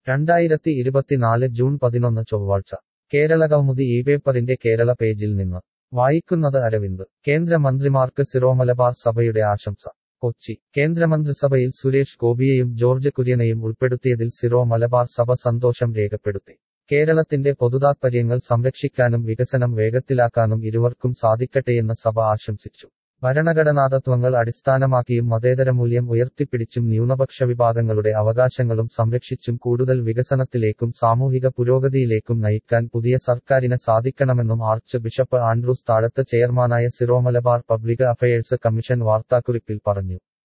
രണ്ടായിരത്തി ഇരുപത്തിനാല് ജൂൺ പതിനൊന്ന് ചൊവ്വാഴ്ച കേരള കൗമുദി ഈ പേപ്പറിന്റെ കേരള പേജിൽ നിന്ന് വായിക്കുന്നത് അരവിന്ദ് കേന്ദ്രമന്ത്രിമാർക്ക് സിറോമലബാർ സഭയുടെ ആശംസ കൊച്ചി കേന്ദ്രമന്ത്രിസഭയിൽ സുരേഷ് ഗോപിയെയും ജോർജ് കുര്യനെയും ഉൾപ്പെടുത്തിയതിൽ സിറോ മലബാർ സഭ സന്തോഷം രേഖപ്പെടുത്തി കേരളത്തിന്റെ പൊതുതാത്പര്യങ്ങൾ സംരക്ഷിക്കാനും വികസനം വേഗത്തിലാക്കാനും ഇരുവർക്കും സാധിക്കട്ടെയെന്ന് സഭ ആശംസിച്ചു ഭരണഘടനാതത്വങ്ങൾ അടിസ്ഥാനമാക്കിയും മതേതരമൂല്യം ഉയർത്തിപ്പിടിച്ചും ന്യൂനപക്ഷ വിഭാഗങ്ങളുടെ അവകാശങ്ങളും സംരക്ഷിച്ചും കൂടുതൽ വികസനത്തിലേക്കും സാമൂഹിക പുരോഗതിയിലേക്കും നയിക്കാൻ പുതിയ സർക്കാരിന് സാധിക്കണമെന്നും ആർച്ച് ബിഷപ്പ് ആൻഡ്രൂസ് താഴത്ത് ചെയർമാനായ സിറോമലബാർ പബ്ലിക് അഫയേഴ്സ് കമ്മീഷൻ വാർത്താക്കുറിപ്പിൽ പറഞ്ഞു